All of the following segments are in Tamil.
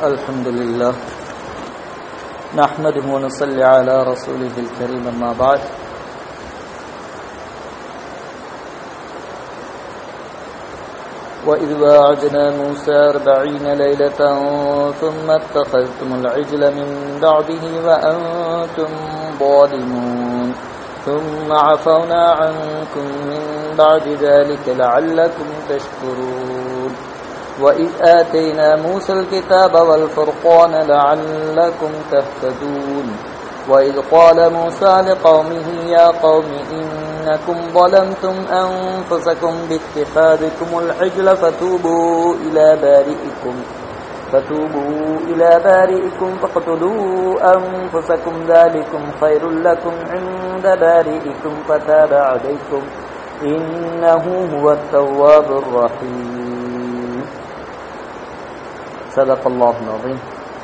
الحمد لله نحمده ونصلي على رسوله الكريم أما بعد وإذ واعدنا موسى أربعين ليلة ثم اتخذتم العجل من بعده وأنتم ظالمون ثم عفونا عنكم من بعد ذلك لعلكم تشكرون وإذ آتينا موسى الكتاب والفرقان لعلكم تهتدون وإذ قال موسى لقومه يا قوم إنكم ظلمتم أنفسكم باتخاذكم العجل فتوبوا إلى بارئكم فتوبوا إلى بارئكم فاقتلوا أنفسكم ذلكم خير لكم عند بارئكم فتاب عليكم إنه هو التواب الرحيم صدق الله العظيم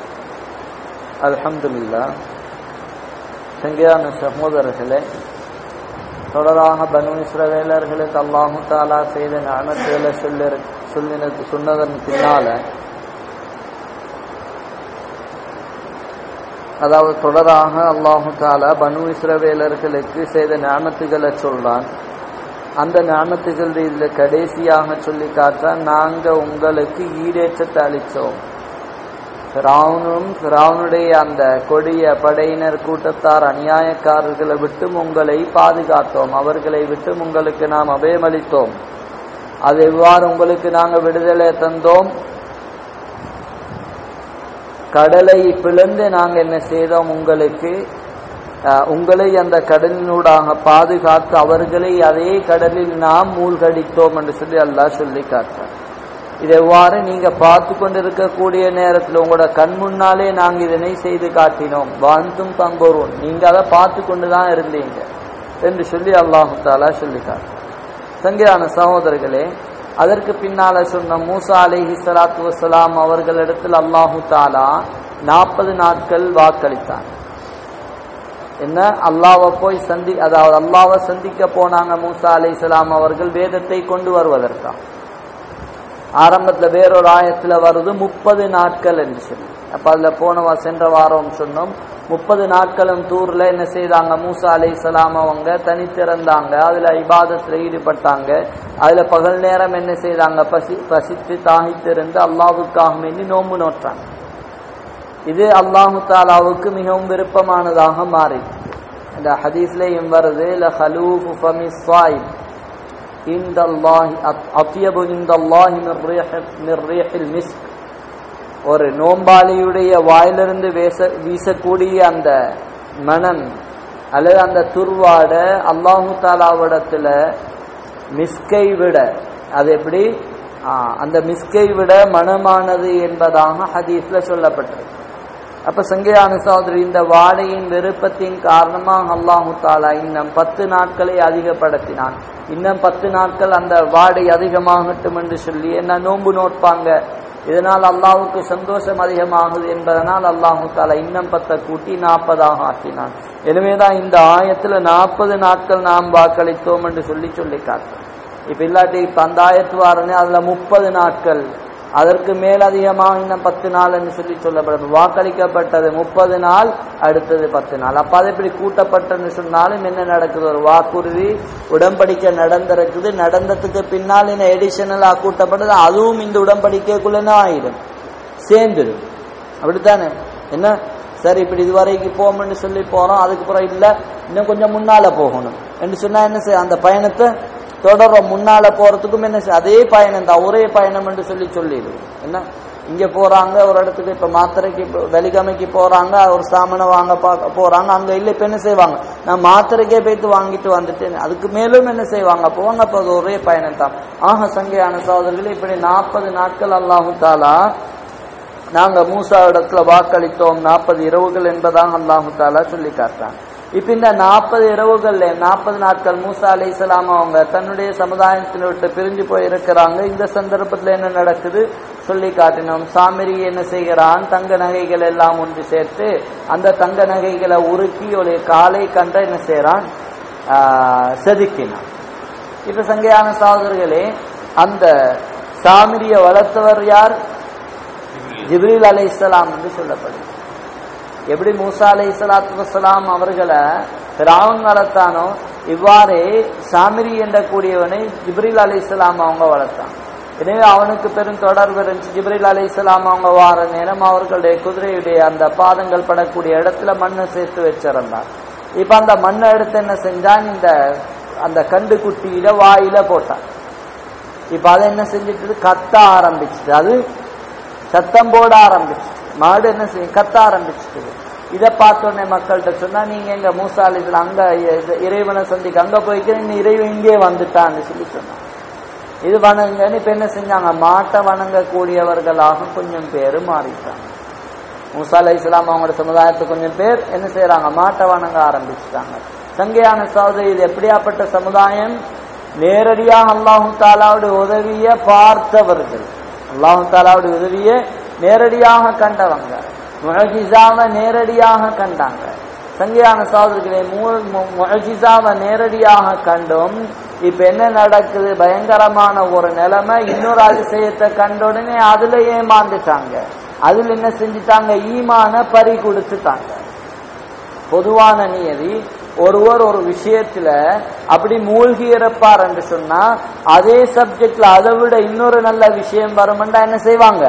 الحمد لله சங்கையான சகோதரர்களே தொடராக பனு இஸ்ரவேலர்களுக்கு அல்லாஹு தாலா செய்த ஞானத்துகளை சொல்லி சொல்லினது சொன்னதன் பின்னால அதாவது தொடராக அல்லாஹு தாலா பனு இஸ்ரவேலர்களுக்கு செய்த ஞானத்துகளை சொல்றான் அந்த ஞானத்துகள் இதுல கடைசியாக சொல்லி காட்டான் நாங்க உங்களுக்கு ஈடேற்றத்தை அளித்தோம் ராவனும் ராவனுடைய அந்த கொடிய படையினர் கூட்டத்தார் அநியாயக்காரர்களை விட்டும் உங்களை பாதுகாத்தோம் அவர்களை விட்டும் உங்களுக்கு நாம் அபயமளித்தோம் அது எவ்வாறு உங்களுக்கு நாங்கள் விடுதலை தந்தோம் கடலை பிளந்து நாங்கள் என்ன செய்தோம் உங்களுக்கு உங்களை அந்த கடலினூடாக பாதுகாத்து அவர்களை அதே கடலில் நாம் மூழ்கடித்தோம் என்று சொல்லி அல்லாஹ் சொல்லி காட்டார் இது எவ்வாறு நீங்க பார்த்து கொண்டிருக்கக்கூடிய நேரத்தில் உங்களோட கண் முன்னாலே நாங்க இதனை செய்து காட்டினோம் வாழ்ந்தும் பங்கோரும் நீங்க அதை பார்த்து கொண்டுதான் இருந்தீங்க என்று சொல்லி அல்லாஹு தாலா சொல்லி காட்டு சங்கையான சகோதரர்களே அதற்கு பின்னால சொன்ன மூசா அலிஹி சலாத்து வசலாம் அவர்களிடத்தில் அல்லாஹு தாலா நாற்பது நாட்கள் வாக்களித்தான் என்ன அல்லாவை போய் சந்தி அதாவது அல்லாவை சந்திக்க போனாங்க மூசா அலி இஸ்லாம் அவர்கள் வேதத்தை கொண்டு வருவதற்கா ஆரம்பத்துல வேறொரு ஆயத்துல வருது முப்பது நாட்கள் என்று சொல்லி அப்ப அதுல போன சென்ற வாரம் சொன்னோம் முப்பது நாட்களும் தூர்ல என்ன செய்தாங்க மூசா அலி இஸ்லாம் அவங்க தனித்திறந்தாங்க அதுல இபாதத்துல ஈடுபட்டாங்க அதுல பகல் நேரம் என்ன செய்தாங்க பசி பசித்து தாகித்திருந்து அல்லாவுக்காக வேண்டி நோம்பு நோட்டாங்க இது அல்லாஹு தாலாவுக்கு மிகவும் விருப்பமானதாக மாறி இந்த ஹதீஸ்லயும் வருது ல ஹலூஃபு ஃபமி ஸாயிம் இந்த அல்லாஹி அத்யபு இந்த அல்லாஹி மிர் ரீஹில் மிஸ்க் ஒரு நோம்பாளியுடைய வாயிலிருந்து வீச வீசக்கூடிய அந்த மனம் அல்லது அந்த துர்வாட அல்லாஹு தாலாவிடத்துல மிஸ்கை விட அது எப்படி அந்த மிஸ்கை விட மனமானது என்பதாக ஹதீஸ்ல சொல்லப்பட்டிருக்கு அப்ப சங்கையான சகோதரி இந்த வாடையின் விருப்பத்தின் காரணமாக அல்லாஹு தாலா இன்னும் பத்து நாட்களை அதிகப்படுத்தினான் இன்னும் பத்து நாட்கள் அந்த வாடை அதிகமாகட்டும் என்று சொல்லி என்ன நோன்பு நோட்பாங்க இதனால் அல்லாஹுக்கு சந்தோஷம் அதிகமாகுது என்பதனால் அல்லாஹு தாலா இன்னும் பத்தை கூட்டி நாற்பதாக ஆக்கினான் எனவேதான் இந்த ஆயத்துல நாற்பது நாட்கள் நாம் வாக்களித்தோம் என்று சொல்லி சொல்லி காட்டுறோம் இப்ப இல்லாட்டி இப்ப அந்த ஆயத்து வாரனே அதுல முப்பது நாட்கள் அதற்கு மேலதிகமாக இன்னும் பத்து நாள் என்று சொல்லி சொல்லப்படும் வாக்களிக்கப்பட்டது முப்பது நாள் அடுத்தது பத்து நாள் அப்ப அது இப்படி கூட்டப்பட்டன்னு சொன்னாலும் என்ன நடக்குது ஒரு வாக்குறுதி உடன்படிக்கை நடந்திருக்குது நடந்ததுக்கு பின்னால் என்ன எடிஷனலா கூட்டப்பட்டது அதுவும் இந்த உடன்படிக்கைக்குள்ளே ஆயிடும் சேர்ந்துடும் அப்படித்தானே என்ன சரி இப்படி இதுவரைக்கும் போவோம்னு சொல்லி போறோம் அதுக்கு பிறகு இல்ல இன்னும் கொஞ்சம் முன்னால போகணும் என்று சொன்னா என்ன செய்ய அந்த பயணத்தை தொடரும் முன்னால போறதுக்கும் என்ன அதே பயணம் தான் ஒரே பயணம் என்று சொல்லி சொல்லிடுது என்ன இங்க போறாங்க ஒரு இடத்துக்கு இப்ப மாத்திரைக்கு வெலிகமைக்கு போறாங்க ஒரு சாமனை வாங்க போறாங்க அங்க இல்ல இப்ப என்ன செய்வாங்க நான் மாத்திரைக்கே போய்த்து வாங்கிட்டு வந்துட்டேன் அதுக்கு மேலும் என்ன செய்வாங்க போவாங்க அப்ப அது ஒரே பயணம் தான் ஆக சங்கையான சோதர்கள் இப்படி நாற்பது நாட்கள் அல்லாஹு தாலா நாங்க மூசா இடத்துல வாக்களித்தோம் நாற்பது இரவுகள் என்பதாக அல்லாஹு தாலா சொல்லி காட்டாங்க இப்ப இந்த நாற்பது இரவுகள்ல நாற்பது நாட்கள் மூசா அலி இஸ்லாம் அவங்க தன்னுடைய சமுதாயத்தினை விட்டு பிரிஞ்சு போய் இருக்கிறாங்க இந்த சந்தர்ப்பத்துல என்ன நடக்குது சொல்லி காட்டினோம் சாமிரி என்ன செய்கிறான் தங்க நகைகள் எல்லாம் ஒன்று சேர்த்து அந்த தங்க நகைகளை உருக்கி ஒரு காலை கண்ட என்ன செய்யறான் செதுக்கினான் இப்ப சங்கையான சகோதரர்களே அந்த சாமிரிய வளர்த்தவர் யார் ஜிப்ரீல் அலை இஸ்லாம் என்று சொல்லப்படுது எப்படி மூசா அலை சலாத்து வசலாம் அவர்களை ராவன் வளர்த்தானோ இவ்வாறே சாமிரி என்ற கூடியவனை ஜிப்ரீல் அலை இஸ்லாம் அவங்க வளர்த்தாங்க எனவே அவனுக்கு பெரும் தொடர்பு இருந்துச்சு ஜிப்ரீல் அலை இஸ்லாம் அவங்க வார நேரம் அவர்களுடைய குதிரையுடைய அந்த பாதங்கள் படக்கூடிய இடத்துல மண்ணை சேர்த்து வச்சிருந்தார் இப்ப அந்த மண்ணை எடுத்து என்ன செஞ்சான் இந்த அந்த கண்டு குட்டியில வாயில போட்டான் இப்ப அதை என்ன செஞ்சிட்டு கத்த ஆரம்பிச்சுட்டு அது சத்தம் போட ஆரம்பிச்சு மாடு என்ன செய்யும் கத்த ஆரம்பிச்சுட்டு இதை பார்த்தோன்னே மக்கள்கிட்ட சொன்னா நீங்க எங்க மூசாலிதுல அங்க இ- இறைவனை சந்திக்க அங்க போய்க்கிறேன் இறைவன் இங்கே வந்துட்டான்னு சொல்லி சொன்னாங்க இது வணங்கன்னு இப்ப என்ன செஞ்சாங்க மாட்டை வணங்கக்கூடியவர்களாக கொஞ்சம் பேர் மாறிட்டாங்க மூசா அலை இஸ்லாம் அவங்களோட சமுதாயத்தை கொஞ்சம் பேர் என்ன செய்யறாங்க மாட்டை வணங்க ஆரம்பிச்சுட்டாங்க சங்கையான சகோதரி இது எப்படியாப்பட்ட சமுதாயம் நேரடியாக அல்லாஹு தாலாவுடைய உதவிய பார்த்தவர்கள் அல்லாஹு தாலாவுடைய உதவிய நேரடியாக கண்டவங்க முழஜிசாவை நேரடியாக கண்டாங்க சங்கையான சகோதரிகளை முழஜிசாவை நேரடியாக கண்டோம் இப்ப என்ன நடக்குது பயங்கரமான ஒரு நிலைமை இன்னொரு அதிசயத்தை கண்ட உடனே அதுல ஏமாந்துட்டாங்க அதுல என்ன செஞ்சுட்டாங்க ஈமான பறி கொடுத்துட்டாங்க பொதுவான நியதி ஒருவர் ஒரு விஷயத்துல அப்படி மூழ்கி இருப்பார் என்று சொன்னா அதே சப்ஜெக்ட்ல அதை விட இன்னொரு நல்ல விஷயம் வருமெண்டா என்ன செய்வாங்க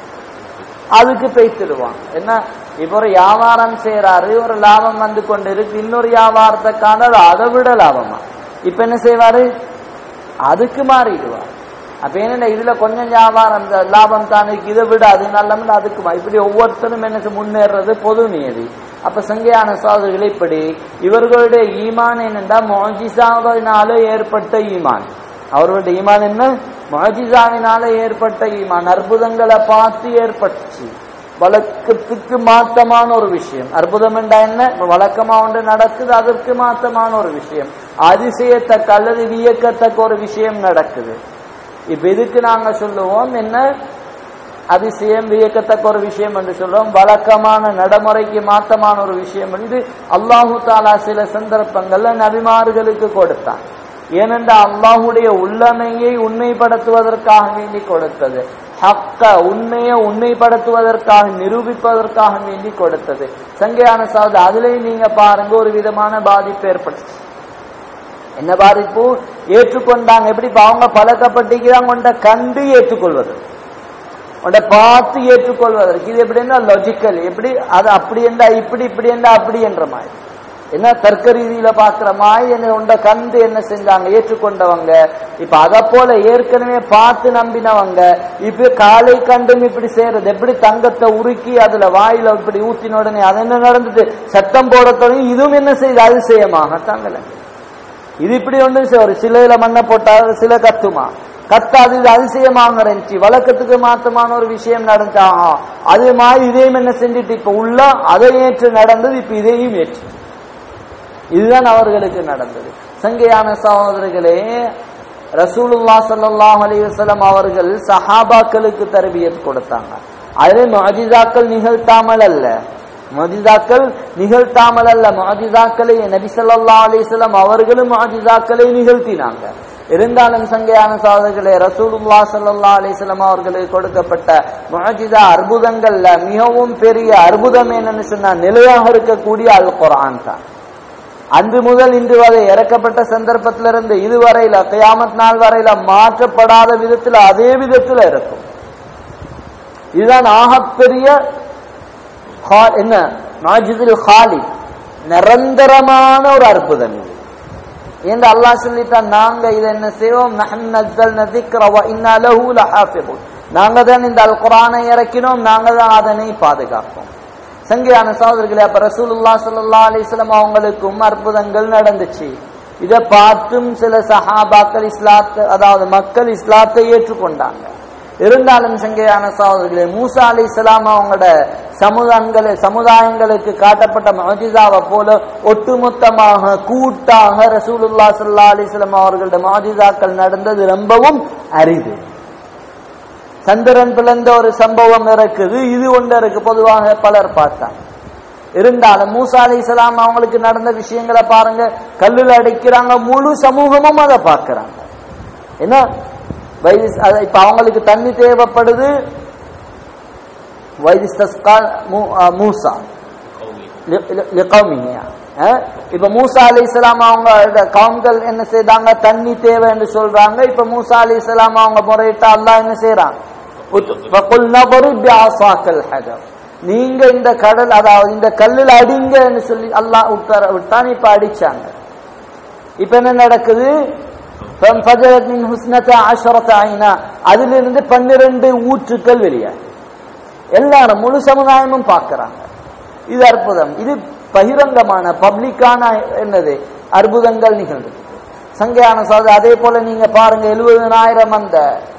அதுக்கு பேசிடுவாங்க என்ன இப்ப ஒரு வியாபாரம் செய்யறாரு ஒரு லாபம் வந்து கொண்டு இருக்கு இன்னொரு வியாபாரத்தை காணது அதை விட லாபமா இப்ப என்ன செய்வாரு அதுக்கு மாறிடுவார் அப்ப என்னடா இதுல கொஞ்சம் வியாபாரம் இந்த லாபம் தானே இதை விட அது நல்ல அதுக்கு மா- இப்படி ஒவ்வொருத்தரும் எனக்கு முன்னேறது பொது நியதி அப்ப சங்கையான சோதரிகள் இப்படி இவர்களுடைய ஈமான் என்னென்றா மோஜிசாவினால ஏற்பட்ட ஈமான் அவர்களுடைய ஈமான் என்ன மோஜிசாவினால ஏற்பட்ட ஈமான் அற்புதங்களை பார்த்து ஏற்பட்டுச்சு வழக்கத்துக்கு மாத்தமான ஒரு விஷயம் அற்புதம் என்றா என்ன வழக்கமா ஒன்று நடக்குது அதற்கு மாத்தமான ஒரு விஷயம் அதிசயத்தக்க அல்லது வியக்கத்தக்க ஒரு விஷயம் நடக்குது இப்ப இதுக்கு நாங்க சொல்லுவோம் என்ன அதிசயம் வியக்கத்தக்க ஒரு விஷயம் என்று சொல்றோம் வழக்கமான நடைமுறைக்கு மாத்தமான ஒரு விஷயம் என்று அல்லாஹு தாலா சில சந்தர்ப்பங்கள்ல நபிமார்களுக்கு கொடுத்தான் ஏனென்றால் அல்லாஹுடைய உள்ளமையை உண்மைப்படுத்துவதற்காக வேண்டி கொடுத்தது ஹக்க உண்மையை உண்மைப்படுத்துவதற்காக நிரூபிப்பதற்காக வேண்டி கொடுத்தது சங்கையான சாவது அதுலயும் நீங்க பாருங்க ஒரு விதமான பாதிப்பு ஏற்பட்டுச்சு என்ன பாதிப்பு ஏற்றுக்கொண்டாங்க எப்படி இப்ப அவங்க பழக்கப்பட்டிருக்கிறாங்க உன்னை கண்டு ஏற்றுக்கொள்வது உன்னை பார்த்து ஏற்றுக்கொள்வதற்கு இது எப்படின்னா லாஜிக்கல் எப்படி அது அப்படி என்றா இப்படி இப்படி என்றா அப்படி என்ற மாதிரி என்ன தர்க்க ரீதியில பாக்குற மாதிரி என்ன உண்ட கண்டு என்ன செஞ்சாங்க ஏற்றுக்கொண்டவங்க இப்ப அத போல ஏற்கனவே பார்த்து நம்பினவங்க இப்ப காலை கண்டும் இப்படி செய்யறது எப்படி தங்கத்தை உருக்கி அதுல வாயில இப்படி ஊத்தின உடனே அது என்ன நடந்தது சத்தம் போட தொடங்கி இதுவும் என்ன செய்யுது அதிசயமாக தாங்கல இது இப்படி ஒன்று செ- ஒரு சிலையில மண்ணை போட்டா சில கத்துமா கத்தாது இது அதிசயமாக இருந்துச்சு வழக்கத்துக்கு மாத்தமான ஒரு விஷயம் நடந்துச்சா ஆஹா. அதே மாதிரி இதையும் என்ன செஞ்சுட்டு இப்ப உள்ள அதை ஏற்று நடந்தது இப்ப இதையும் ஏற்று இதுதான் அவர்களுக்கு நடந்தது சங்கையான சகோதரர்களே ரசூலுல்லா ஸல்லல்லாஹு அலைஹி வஸல்லம் அவர்கள் சஹாபாக்களுக்கு தர்பியத் கொடுத்தாங்க அது முஅஜிசாக்கள் நிகழ்த்தாமல் அல்ல முஅஜிசாக்கள் நிகழ்த்தாமல் அல்ல முஅஜிசாக்களை நபி ஸல்லல்லாஹு அலைஹி வஸல்லம் அவர்களும் முஅஜிசாக்களை நிகழ்த்தினாங்க இருந்தாலும் சங்கையான சகோதரர்களே ரசூலுல்லா ஸல்லல்லாஹு அலைஹி வஸல்லம் அவர்களுக்கு கொடுக்கப்பட்ட முஅஜிசா அற்புதங்கள்ல மிகவும் பெரிய அற்புதம் என்னன்னு சொன்னா நிலையாக இருக்கக்கூடிய அல் குர்ஆன் தான் அன்று முதல் இன்று வரை இறக்கப்பட்ட சந்தர்ப்பத்திலிருந்து இதுவரையில கியாமத் நாள் வரையில மாற்றப்படாத விதத்துல அதே விதத்துல இருக்கும் இதுதான் ஆகப்பெரிய ஹா- என்ன நாஜிதுல் ஹாலி நிரந்தரமான ஒரு அற்புதம் இது என்று அல்லாஹ் சொல்லிட்டான் நாங்க இதை என்ன செய்வோம் நஹன் நஸ்ஸல்ன ذِكْرَ وَإِنَّا لَهُ لَحَافِظُونَ நாங்க தான் இந்த அல் குர்ஆனை இறக்கினோம் நாங்க தான் அதனை பாதுகாப்போம் சங்கையான சகோதரர்களே அப்ப ரசூலுல்லா ஸல்லல்லாஹு அலைஹி வஸல்லம் அவங்களுக்கும் அற்புதங்கள் நடந்துச்சு இதை பார்த்தும் சில சஹாபாக்கள் இஸ்லாத்தை அதாவது மக்கள் இஸ்லாத்தை ஏற்றுக்கொண்டாங்க இருந்தாலும் சங்கையான சகோதரர்களே மூசா அலி இஸ்லாம் அவங்களோட சமுதாயங்களை சமுதாயங்களுக்கு காட்டப்பட்ட மஜிதாவை போல ஒட்டுமொத்தமாக கூட்டாக ரசூலுல்லா ஸல்லல்லாஹு அலைஹி வஸல்லம் அவர்களோட மஜிதாக்கள் நடந்தது ரொம்பவும் அரிது சந்திரன் பிளந்த ஒரு சம்பவம் இருக்குது இது ஒன்று இருக்கு பொதுவாக பலர் பார்த்தாங்க இருந்தாலும் மூசா அலி இஸ்லாம் அவங்களுக்கு நடந்த விஷயங்களை பாருங்க கல்லுல அடிக்கிறாங்க முழு சமூகமும் அதை பார்க்கறாங்க என்ன வைரஸ் அது இப்ப அவங்களுக்கு தண்ணி தேவைப்படுது வைதிஸ்தஸ்கா மூ- ஆ, மூசா லி- லி- லிகௌமிஹி. அஹ், இப்ப மூசா அலி இஸ்லாம் அவங்க இந்த கவும்கள் என்ன செய்தாங்க தண்ணி தேவை என்று சொல்றாங்க இப்ப மூசா அலி இஸ்லாம் அவங்க முறையிட்டா அல்லாஹ் என்ன செய்யறான் فَقُلْنَا ضَرِبْ بِعَصَاكَ الْحَجَرَ. நீங்க இந்த கடல் அதாவது இந்த கல்லில் அடிங்கன்னு சொல்லி அல்லாஹ் உத்தர விட்டான் இப்ப அடிச்சாங்க இப்ப என்ன நடக்குது فَانْفَجَرَتْ مِنْهُ اثْنَتَا عَشَرَةَ عَيْنًا. அதிலிருந்து பன்னிரண்டு ஊற்றுக்கள் வெளியாகி எல்லாரும் முழு சமுதாயமும் பார்க்கறாங்க இது அற்புதம் இது பகிரங்கமான பப்ளிக்கான என்னது அற்புதங்கள் நிகழ்ந்தது சங்கையான சாது அதே போல நீங்க பாருங்க எழுபதனாயிரம் அந்த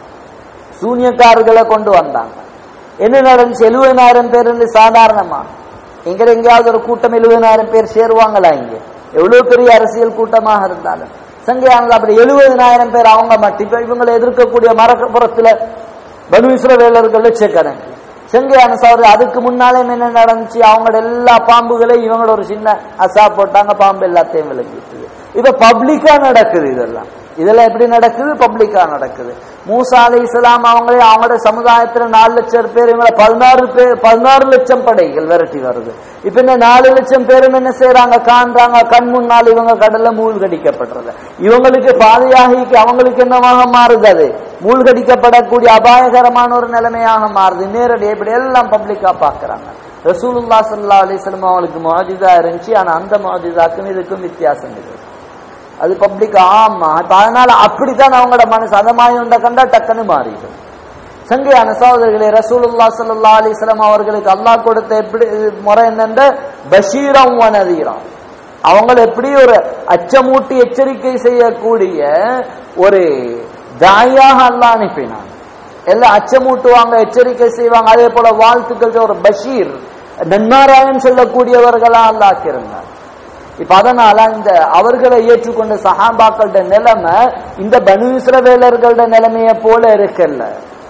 சூனியக்காரர்களை கொண்டு வந்தாங்க என்ன நடந்துச்சு எழுபதனாயிரம் பேர் இருந்து சாதாரணமா எங்க எங்கேயாவது ஒரு கூட்டம் எழுபதனாயிரம் பேர் சேருவாங்களா இங்க எவ்வளவு பெரிய அரசியல் கூட்டமாக இருந்தாலும் சங்கையானது அப்படி எழுபதனாயிரம் பேர் அவங்க மட்டும் இப்ப இவங்களை எதிர்க்கக்கூடிய மரக்கப்புறத்துல பனு இஸ்ரவேலர்கள் லட்சக்கணக்கு செங்கையான சவர் அதுக்கு முன்னாலே என்ன நடந்துச்சு அவங்களோட எல்லா பாம்புகளையும் இவங்களோட ஒரு சின்ன அசா போட்டாங்க பாம்பு எல்லாத்தையும் விளக்கிட்டு இப்ப பப்ளிக்கா நடக்குது இதெல்லாம் இதெல்லாம் எப்படி நடக்குது பப்ளிக்கா நடக்குது மூசா அலி இஸ்லாம் அவங்களே அவங்களோட சமுதாயத்துல நாலு லட்சம் பேர் இவங்களை பதினாறு பேர் பதினாறு லட்சம் படைகள் விரட்டி வருது இப்ப இந்த நாலு லட்சம் பேரும் என்ன செய்யறாங்க காண்றாங்க கண் முன்னால் இவங்க கடல்ல மூழ்கடிக்கப்படுறது இவங்களுக்கு பாதையாகி அவங்களுக்கு என்னவாக மாறுது அது மூழ்கடிக்கப்படக்கூடிய அபாயகரமான ஒரு நிலைமையாக மாறுது நேரடி இப்படி எல்லாம் பப்ளிக்கா பாக்குறாங்க ரசூலுல்லா ஸல்லல்லாஹு அலைஹி வஸல்லம் அவங்களுக்கு முஅஜிதா இருந்துச்சு ஆனா அந்த முஅஜிதாக்கும் இதுக்கும் வித்தியாசம் இருக்கு அது பப்ளிக் ஆமா இப்ப அதனால அப்படித்தான் அவங்களோட மனசு அந்த மாதிரி உண்ட கண்டா டக்குன்னு மாறிடும் சங்கையான சகோதரர்களே ரசூலுல்லா ஸல்லல்லாஹு அலைஹி வஸல்லம் அவர்களுக்கு அல்லாஹ் கொடுத்த எப்படி முறை என்னென்ற பஷீரம் வ நதீரம் அவங்களை எப்படி ஒரு அச்சமூட்டி எச்சரிக்கை செய்யக்கூடிய ஒரு தாயாக அல்லாஹ் அனுப்பினான் எல்லாம் அச்சமூட்டுவாங்க எச்சரிக்கை செய்வாங்க அதே போல வாழ்த்துக்கள் ஒரு பஷீர் நன்மாராயம் சொல்லக்கூடியவர்களா அல்லாக்கிருந்தார் இப்ப அதனால இந்த அவர்களை ஏற்றுக்கொண்ட சஹாபாக்களோட நிலைமை இந்த பனு இஸ்ரவேலர்களோட நிலைமைய போல இருக்கல்ல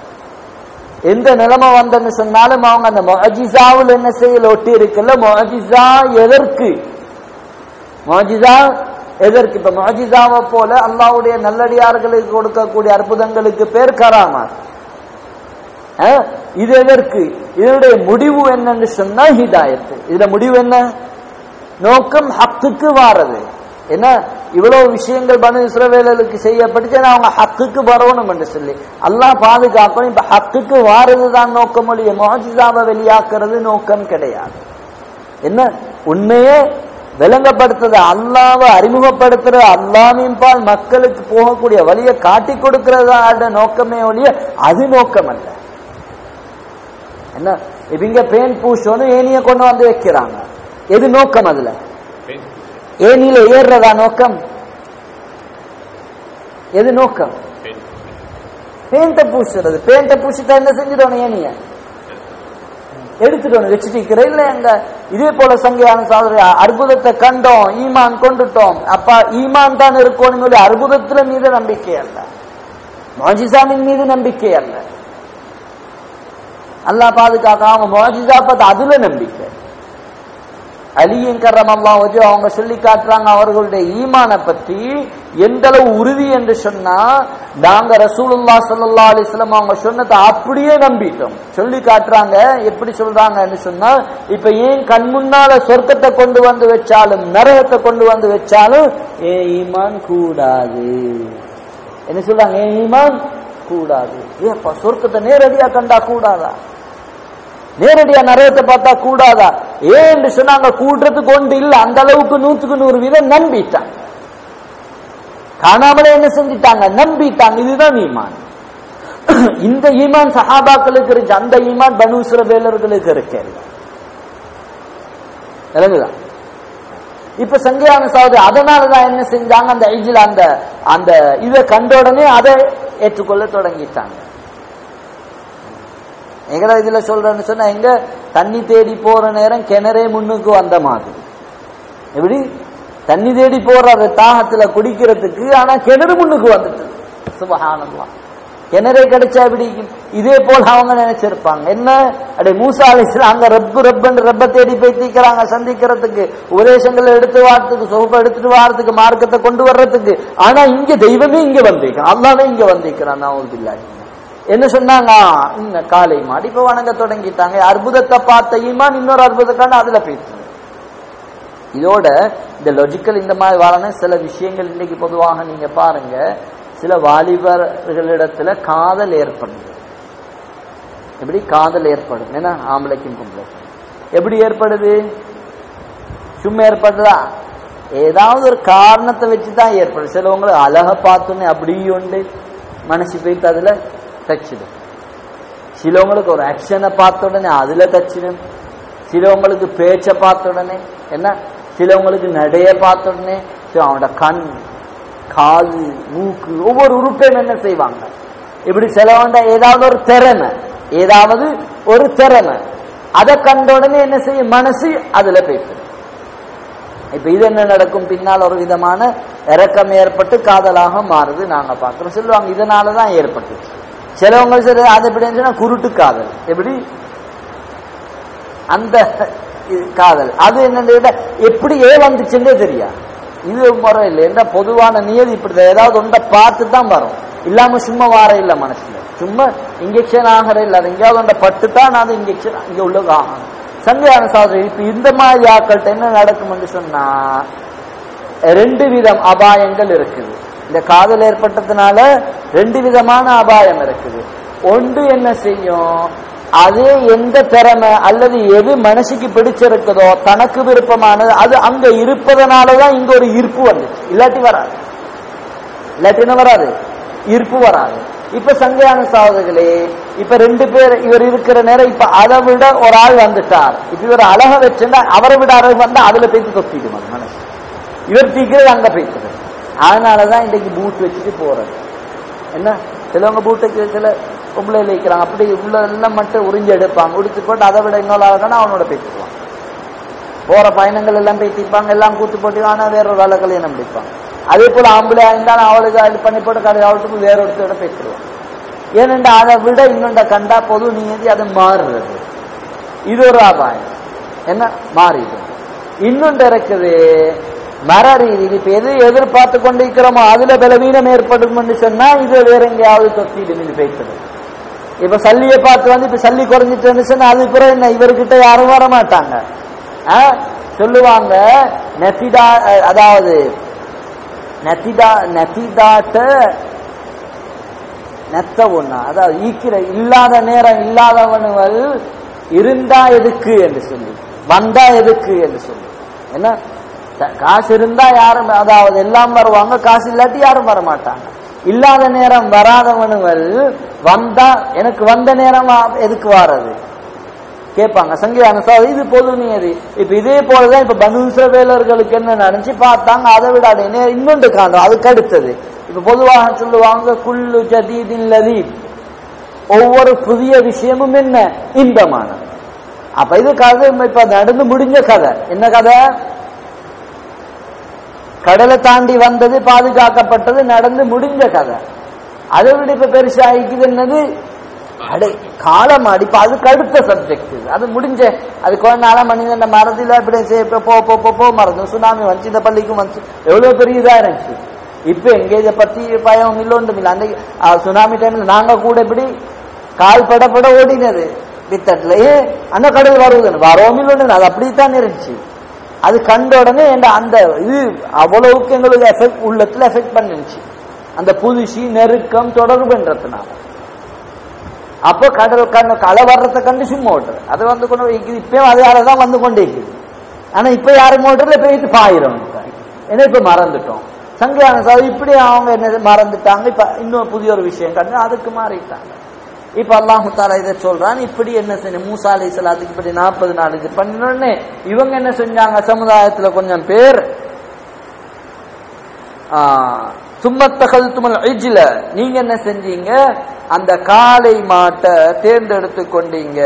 எந்த நிலைமை வந்தன்னு சொன்னாலும் அவங்க அந்த மொஜிசாவில் என்ன செய்யல ஒட்டி இருக்குல்ல மொஜிசா எதற்கு மொஜிசா எதற்கு இப்ப மொஜிசாவை போல அல்லாவுடைய நல்லடியார்களுக்கு கொடுக்கக்கூடிய அற்புதங்களுக்கு பேர் கராமாத் அஹ், இது எதற்கு இதனுடைய முடிவு என்னன்னு சொன்னா ஹிதாயத்து இதுல முடிவு என்ன நோக்கம் ஹக்குக்கு வாரது என்ன இவ்வளவு விஷயங்கள் பனு இஸ்ரவேலருக்கு செய்யப்பட்டுச்சு ஆனா அவங்க ஹக்குக்கு வரணும் என்று சொல்லி அல்லாஹ் பாதுகாக்கணும் இப்ப ஹக்குக்கு வாரதுதான் நோக்கம் ஒழிய மோஜிதாவை வெளியாக்குறது நோக்கம் கிடையாது என்ன உண்மையே விளங்கப்படுத்துறது அல்லாவை அறிமுகப்படுத்துற அல்லாமின் பால் மக்களுக்கு போகக்கூடிய வழியை காட்டி கொடுக்கிறதா நோக்கமே ஒழிய அது நோக்கம் அல்ல என்ன இப்ப இங்க பேன் பூசணும் ஏனிய கொண்டு வந்து வைக்கிறாங்க எது நோக்கம் அதுல ஏனியில ஏறுறதா நோக்கம் எது நோக்கம் பெயிண்ட பூசுறது பெயிண்ட பூசிட்டா என்ன செஞ்சிடணும் ஏனிய எடுத்துட்டோம் வச்சுட்டு இருக்கிற இல்ல எங்க இதே போல சங்கையான சாதனை அற்புதத்தை கண்டோம் ஈமான் கொண்டுட்டோம் அப்ப ஈமான் தான் இருக்கணும் சொல்லி அற்புதத்துல மீது நம்பிக்கை அல்ல மாஜிசாமின் மீது நம்பிக்கை அல்ல அல்லாஹ் பாதுகாக்காம மோஜிதா பார்த்து அதுல நம்பிக்கை அலியின் கரம் அல்லாஹ் வச்சு அவங்க சொல்லி காட்டுறாங்க அவர்களுடைய ஈமான பத்தி எந்த அளவு உறுதி என்று சொன்னா நாங்க ரசூலுல்லா ஸல்லல்லாஹு அலைஹி வஸல்லம் அவங்க சொன்னதை அப்படியே நம்பிட்டோம் சொல்லி காட்டுறாங்க எப்படி சொல்றாங்கன்னு சொன்னா இப்ப ஏன் கண் முன்னால சொர்க்கத்தை கொண்டு வந்து வச்சாலும் நரகத்தை கொண்டு வந்து வச்சாலும் ஏன் ஈமான் கூடாது என்ன சொல்றாங்க ஏன் ஈமான் கூடாது ஏப்பா சொர்க்கத்தை நேரடியா கண்டா கூடாதா நேரடியா நரகத்தை பார்த்தா கூடாதா ஏன்னு சொன்னாங்க கூட்டுறதுக்கு ஒன்று இல்ல அந்த அளவுக்கு நூத்துக்கு நூறு வீதம் நம்பிட்டாங்க காணாமலே என்ன செஞ்சிட்டாங்க நம்பிட்டாங்க இதுதான் ஈமான் இந்த ஈமான் சஹாபாக்களுக்கு இருந்துச்சு அந்த ஈமான் பனூசுர வேலர்களுக்கு இருக்கு விளங்குதா இப்ப சங்கையான சகோதரி அதனாலதான் என்ன செஞ்சாங்க அந்த ஐஜில் அந்த அந்த இதை கண்ட உடனே அதை ஏற்றுக்கொள்ள தொடங்கிட்டாங்க எங்கடா இதுல சொல்றேன்னு சொன்னா எங்க தண்ணி தேடி போற நேரம் கிணறே முன்னுக்கு வந்த மாதிரி எப்படி தண்ணி தேடி போற தாகத்துல குடிக்கிறதுக்கு ஆனா கிணறு முன்னுக்கு வந்துட்டு சுபஹானல்லாம் கிணறே கிடைச்சா எப்படி இதே போல அவங்க நினைச்சிருப்பாங்க என்ன அடே மூசா அலிஸ்லாம் அங்க ரப்பு ரப்புன்னு ரப்ப தேடி போய் தீக்கிறாங்க சந்திக்கிறதுக்கு உபதேசங்களை எடுத்து வாரத்துக்கு சொகுப்ப எடுத்துட்டு வாரத்துக்கு மார்க்கத்தை கொண்டு வர்றதுக்கு ஆனா இங்க தெய்வமே இங்க வந்திருக்கான் அல்லாவே இங்க வந்திருக்கிறான் நான் பில்லாஹி என்ன சொன்னாங்க ஆ, இந்த காளை மாடு இப்ப வணங்க தொடங்கிட்டாங்க அற்புதத்தை பார்த்த ஈமான் இன்னொரு அற்புதக்கான அதுல போயிட்டு இதோட இந்த லாஜிக்கல் இந்த மாதிரி வரணும் சில விஷயங்கள் இன்னைக்கு பொதுவாக நீங்க பாருங்க சில வாலிபர்களிடத்துல காதல் ஏற்படுது எப்படி காதல் ஏற்படும் ஏன்னா ஆம்பளைக்கும் பொம்பளை எப்படி ஏற்படுது சும்மா ஏற்படுதா ஏதாவது ஒரு காரணத்தை வச்சு தான் ஏற்படும் சிலவங்களை அழக பார்த்தோன்னே அப்படி உண்டு மனசு போயிட்டு அதுல தச்சிடும் சிலவங்களுக்கு ஒரு ஆக்ஷனை பார்த்த உடனே அதுல தச்சிடும் சிலவங்களுக்கு பேச்சை பார்த்த உடனே என்ன சிலவங்களுக்கு நடைய பார்த்த உடனே சரி, அவனோட கண் காது மூக்கு ஒவ்வொரு உறுப்பையும் என்ன செய்வாங்க இப்படி சிலவண்ட ஏதாவது ஒரு திறமை ஏதாவது ஒரு திறமை அதை கண்ட உடனே என்ன செய்யும் மனசு அதுல போயிட்டு இப்ப இது என்ன நடக்கும் பின்னால் ஒரு விதமான இறக்கம் ஏற்பட்டு காதலாக மாறுது நாங்க பார்க்கிறோம் சொல்லுவாங்க இதனாலதான் ஏற்பட்டுச்சு சிலவங்க சரி அது எப்படின்னு சொன்னா குருட்டு காதல் எப்படி அந்த இது காதல் அது என்னன்னு கேட்டா எப்படி ஏன் வந்துச்சுன்னே தெரியா இது முறை இல்லை என்ற பொதுவான நியதி இப்படி ஏதாவது ஒன்றை பார்த்து தான் வரும் இல்லாம சும்மா வார இல்ல மனசுல சும்மா இன்ஜெக்ஷன் ஆகிற இல்ல அது எங்கேயாவது ஒன்றை பட்டு தான் அது இன்ஜெக்ஷன் இங்க உள்ளது ஆகணும் சங்கையான சகோதரி இப்ப இந்த மாதிரி ஆக்கள்கிட்ட என்ன நடக்கும்னு சொன்னா ரெண்டு விதம் அபாயங்கள் இருக்குது இந்த காதல் ஏற்பட்டதுனால ரெண்டு விதமான அபாயம் இருக்குது ஒன்று என்ன செய்யும் அதே எந்த திறமை அல்லது எது மனசுக்கு பிடிச்சிருக்குதோ தனக்கு விருப்பமானது அது அங்க இருப்பதனாலதான் இங்க ஒரு ஈர்ப்பு வந்துச்சு இல்லாட்டி வராது இல்லாட்டி என்ன வராது ஈர்ப்பு வராது இப்ப சங்கையான சகோதரர்களே இப்ப ரெண்டு பேர் இவர் இருக்கிற நேரம் இப்ப அதை விட ஒரு ஆள் வந்துட்டார் இப்ப இவர் அழக வச்சிருந்தா அவரை விட அழகு வந்தா அதுல போயிட்டு தொத்திடும் அது மனசு இவர் தீக்கிறது அங்க போய்க்கிறது அதனாலதான் இன்னைக்கு பூட் வச்சுட்டு போறது என்ன சிலவங்க பூட்டுக்கு சில பொம்பளை வைக்கிறாங்க அப்படி உள்ள எல்லாம் மட்டும் உறிஞ்சு எடுப்பாங்க உடுத்து போட்டு அதை விட இன்னொரு ஆளுக்கான அவனோட பேசிக்குவான் போற பயணங்கள் எல்லாம் பேசிப்பாங்க எல்லாம் கூத்து போட்டு ஆனா வேற ஒரு ஆளை கல்யாணம் முடிப்பாங்க அதே போல ஆம்பளை இருந்தாலும் அவளுக்கு இது பண்ணி போட்டு கடை அவளுக்கு வேற ஒருத்தரோட பேசிடுவான் ஏனென்றா அதை விட இன்னொண்ட கண்டா பொது நீதி அது மாறுறது இது ஒரு அபாயம் என்ன மாறிடும் இன்னொன்று இருக்குது மர ரீதியில் இப்ப எது எதிர்பார்த்து கொண்டிருக்கிறோமோ அதுல பலவீனம் ஏற்படும் சொன்னா இது வேற எங்கேயாவது தொத்திடும் இது பேசுறது இப்ப சல்லியை பார்த்து வந்து இப்ப சல்லி குறைஞ்சிட்டு சொன்னா அது பிறகு என்ன இவர்கிட்ட யாரும் வர மாட்டாங்க ஆ? சொல்லுவாங்க நெத்திடா அஹ், அதாவது நெத்திடா நெத்திடாட்ட நெத்த ஒண்ணா அதாவது ஈக்கிற இல்லாத நேரம் இல்லாதவனுகள் இருந்தா எதுக்கு என்று சொல்லி வந்தா எதுக்கு என்று சொல்லி என்ன த- காசு இருந்தா யாரும் அதாவது எல்லாம் வருவாங்க காசு இல்லாட்டி யாரும் வர மாட்டாங்க இல்லாத நேரம் வராதவனுகள் வந்தா எனக்கு வந்த நேரம் வா- எதுக்கு வாரது கேட்பாங்க சங்கியான சோ இது பொது நியதி இப்ப இதே போலதான் இப்ப பனுசவேலர்களுக்கு என்ன நடந்துச்சு பார்த்தாங்க அதை விட அது என்ன- இன்னொன்று காணும் அதுக்கு அடுத்தது இப்ப பொதுவாக சொல்லுவாங்க குல்லு ஜதீதின் லதீப் ஒவ்வொரு புதிய விஷயமும் என்ன இன்பமானது அப்ப இது கதை இப்ப நடந்து முடிஞ்ச கதை என்ன கதை கடலை தாண்டி வந்தது பாதுகாக்கப்பட்டது நடந்து முடிஞ்ச கதை அதை விட இப்ப பெருசாகிக்குது என்னது அடே காலம் அடிப்பா அதுக்கு அடுத்த சப்ஜெக்ட் அது முடிஞ்ச அது கொஞ்ச நாளா மனிதன் மறதில இப்படி சே- இப்ப போ போ போ, போ மறந்து சுனாமி வந்துச்சு இந்த பள்ளிக்கும் வந்துச்சு எவ்வளவு பெரிய இதா இருந்துச்சு இப்ப எங்க இதை பத்தி பயம் இல்லை ஒன்றும் இல்லை அந்த அஹ், சுனாமி டைம்ல நாங்க கூட இப்படி கால் பட பட ஓடினது வித்தட்ல ஏ அந்த கடல் வருவதுன்னு வரோம் இல்லைன்னு அது அப்படித்தான் இருந்துச்சு அது கண்ட உடனே என்ற அந்த இது அவ்வளவுக்கு எங்களுக்கு எஃபெக்ட் உள்ளத்துல எஃபெக்ட் பண்ணிருச்சு அந்த புதுசி நெருக்கம் தொடர்புன்றதுனால அப்போ கடல் கண்ணு களை வர்றதை கண்டு சும்மா ஓட்டுறது அது வந்து கொண்டு போய் இருக்குது. இப்பயும் அதே தான் வந்து கொண்டே இருக்குது ஆனா இப்ப யாரும் ஓட்டுறதுல போயிட்டு பாயிரும் ஏன்னா இப்ப மறந்துட்டோம் சங்கியான சார் இப்படி அவங்க என்ன மறந்துட்டாங்க இப்ப இன்னும் புதிய ஒரு விஷயம் கண்டு அதுக்கு மாறிட்டாங்க இப்ப அல்லாஹு தாலா இதை சொல்றான் இப்படி என்ன செய்யணும் மூசா அலை சலாத்துக்கு இப்படி நாற்பது நாள் இது பண்ணினோடனே இவங்க என்ன செஞ்சாங்க சமுதாயத்துல கொஞ்சம் பேர் சும்மத்தகல் துமல் இஜ்ல நீங்க என்ன செஞ்சீங்க அந்த காளை மாட்டை தேர்ந்தெடுத்து கொண்டீங்க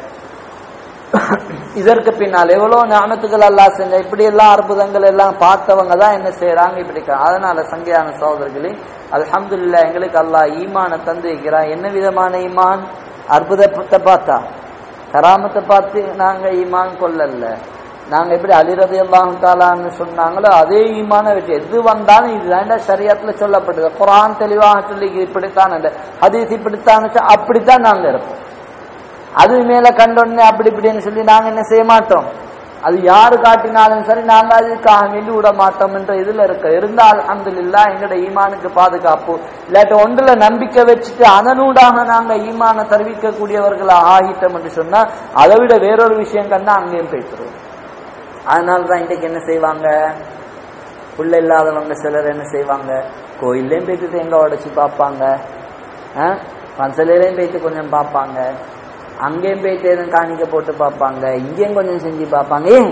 இதற்கு பின்னால் எவ்வளவு ஞானத்துகள் எல்லாம் செஞ்ச இப்படி எல்லாம் அற்புதங்கள் எல்லாம் பார்த்தவங்க தான் என்ன செய்யறாங்க இப்படி க- அதனால சங்கையான சகோதரர்களே அல்ஹம்துலில்லாஹ் எங்களுக்கு அல்லாஹ் ஈமான தந்து வைக்கிறான் என்ன விதமான ஈமான் அற்புதத்தை பார்த்தா கராமத்தை பார்த்து நாங்க ஈமான் கொள்ளல நாங்க எப்படி அலிரதி அல்லாஹு தாலான்னு சொன்னாங்களோ அதே ஈமான வச்சு எது வந்தாலும் இதுதான் சரியத்துல சொல்லப்படுது குரான் தெளிவாக சொல்லி இப்படித்தான் அந்த ஹதீஸ் இப்படித்தான் அப்படித்தான் நாங்க இருப்போம் அது மேல கண்டோடனே அப்படி இப்படின்னு சொல்லி நாங்க என்ன செய்ய மாட்டோம் அது யாரு காட்டினாலும் சரி நாங்க அதுக்காக வேண்டி விட மாட்டோம் என்ற இதுல இருக்க இருந்தால் அல்ஹம்துலில்லா எங்கட ஈமானுக்கு பாதுகாப்பு இல்லாட்டி ஒன்றுல நம்பிக்கை வச்சுட்டு அதனூடாக நாங்க ஈமான தெரிவிக்க கூடியவர்களா ஆகிட்டோம் என்று சொன்னா அதை விட வேறொரு விஷயம் கண்டா அங்கேயும் போய்த்துருவோம் அதனாலதான் இன்றைக்கு என்ன செய்வாங்க புள்ள இல்லாதவங்க சிலர் என்ன செய்வாங்க கோயில்லையும் போயிட்டு தேங்காய் உடைச்சு பார்ப்பாங்க பன்சலையிலையும் போயிட்டு கொஞ்சம் பார்ப்பாங்க அங்கேயும் போயிட்டு எதுவும் காணிக்க போட்டு பார்ப்பாங்க இங்கேயும் கொஞ்சம் செஞ்சு பார்ப்பாங்க ஏன்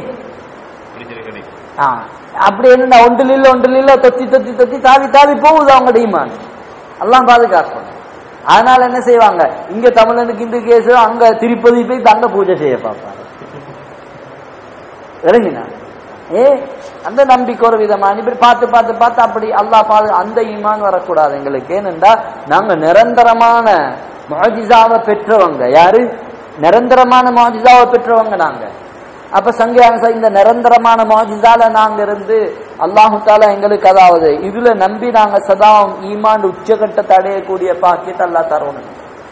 ஆ அப்படி என்ன ஒன்றில் இல்ல ஒன்றில் இல்ல தொத்தி தொத்தி தொத்தி தாவி தாவி போகுது அவங்க டீமான் எல்லாம் பாதுகாக்கணும் அதனால என்ன செய்வாங்க இங்க தமிழனுக்கு இந்த கேஸ் அங்க திருப்பதி போய் தங்க பூஜை செய்ய பார்ப்பாங்க இறங்கினா ஏ அந்த நம்பிக்கை ஒரு விதமான இப்படி பார்த்து பார்த்து பார்த்து அப்படி அல்லாஹ் பாது அந்த ஈமான் வரக்கூடாது எங்களுக்கு ஏனென்றா நாங்க நிரந்தரமான மாஜிசாவை பெற்றவங்க யாரு நிரந்தரமான மாஜிசாவை பெற்றவங்க நாங்க அப்ப சங்கியான இந்த நிரந்தரமான மாஜிசால நாங்க இருந்து அல்லாஹு தாலா எங்களுக்கு அதாவது இதுல நம்பி நாங்க சதா ஈமான் உச்சகட்டத்தை அடையக்கூடிய பாக்கியத்தை அல்லா தரணும்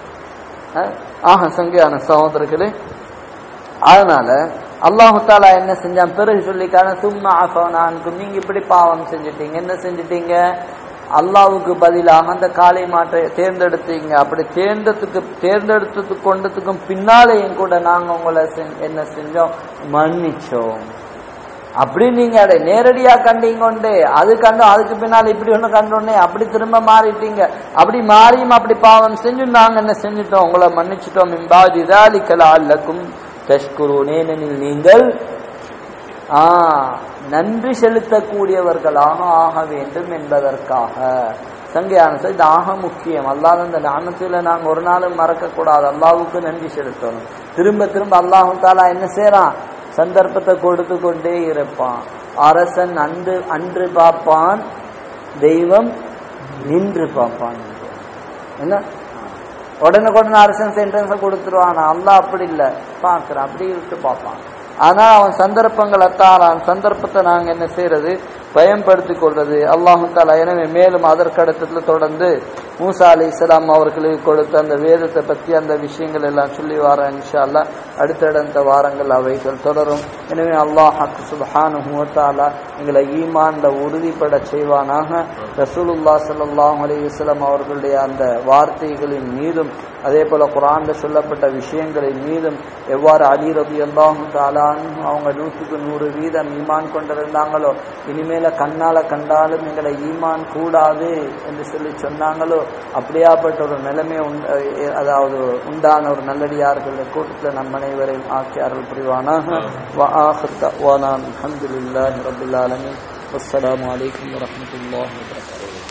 ஆஹா சங்கியான சகோதரர்களே அதனால அல்லாஹு தாலா என்ன செஞ்சான் பிறகு சொல்லிக்கான சும்மா ஆஃபானான்க்கும் நீங்க இப்படி பாவம் செஞ்சிட்டீங்க என்ன செஞ்சிட்டீங்க அல்லாவுக்கு பதிலாக அந்த காளை மாட்டை தேர்ந்தெடுத்தீங்க அப்படி தேர்ந்ததுக்கு தேர்ந்தெடுத்தது கொண்டதுக்கும் பின்னாலேயும் கூட நாங்க உங்களை என்ன செஞ்சோம் மன்னிச்சோம் அப்படி நீங்க அதை நேரடியா கண்டீங்க கொண்டு அது கண்டோம் அதுக்கு பின்னால் இப்படி ஒண்ணு கண்டோடனே அப்படி திரும்ப மாறிட்டீங்க அப்படி மாறியும் அப்படி பாவம் செஞ்சு நாங்க என்ன செஞ்சுட்டோம் உங்களை மன்னிச்சிட்டோம் இம்பாதி தாலிக்கலா அல்லக்கும் தஷ்குருனேனில் நீங்கள் ஆ நன்றி செலுத்தக்கூடியவர்களாக ஆக வேண்டும் என்பதற்காக சங்கையான இது ஆக முக்கியம் அல்லாத இந்த ஞானத்துல நாங்க ஒரு நாளும் மறக்க கூடாது அல்லாவுக்கு நன்றி செலுத்தணும் திரும்ப திரும்ப அல்லாஹு தாலா என்ன செய்யறான் சந்தர்ப்பத்தை கொடுத்து கொண்டே இருப்பான் அரசன் அன்று அன்று பார்ப்பான் தெய்வம் நின்று பார்ப்பான் என்ன உடனுக்குடனே அரசன் சென்டென்ஸை கொடுத்துருவான் அல்லா அப்படி இல்லை பார்க்குறான் அப்படி விட்டு பார்ப்பான் ஆனால் அவன் சந்தர்ப்பங்களை தாரான் சந்தர்ப்பத்தை நாங்கள் என்ன செய்யறது பயன்படுத்திக் கொள்றது அல்லாஹு தாலா எனவே மேலும் அதற்கடுத்தத்தில் தொடர்ந்து மூசா அலி இஸ்லாம் அவர்களுக்கு கொடுத்த அந்த வேதத்தை பற்றி அந்த விஷயங்கள் எல்லாம் சொல்லி வாரேன் இன்ஷா அல்லா அடுத்தடுத்த வாரங்கள் அவைகள் தொடரும் எனவே அல்லாஹ் சுபஹானுத்தாலா எங்களை ஈமான்ல உறுதிப்பட செய்வானாக ரசூலுல்லா சல்லாஹ் அலி வஸ்லாம் அவர்களுடைய அந்த வார்த்தைகளின் மீதும் அதே போல குரான்ல சொல்லப்பட்ட விஷயங்களின் மீதும் எவ்வாறு அலி ரபி அல்லாஹு தாலான் அவங்க நூற்றுக்கு நூறு வீதம் ஈமான் கொண்டிருந்தாங்களோ இனிமேல கண்ணால கண்டாலும் எங்களை ஈமான் கூடாது என்று சொல்லி சொன்னாங்களோ அப்படியாப்பட்ட ஒரு நிலைமை அதாவது உண்டான ஒரு நல்லடியார்கள் கூட்டத்தில் நம் அனைவரையும் ஆக்கி அருள் புரிவானாக அலமதுல்லாஹி ரபுல்லாலமி அஸ்லாம் வலைக்கம் வரமத்துல்லாஹ்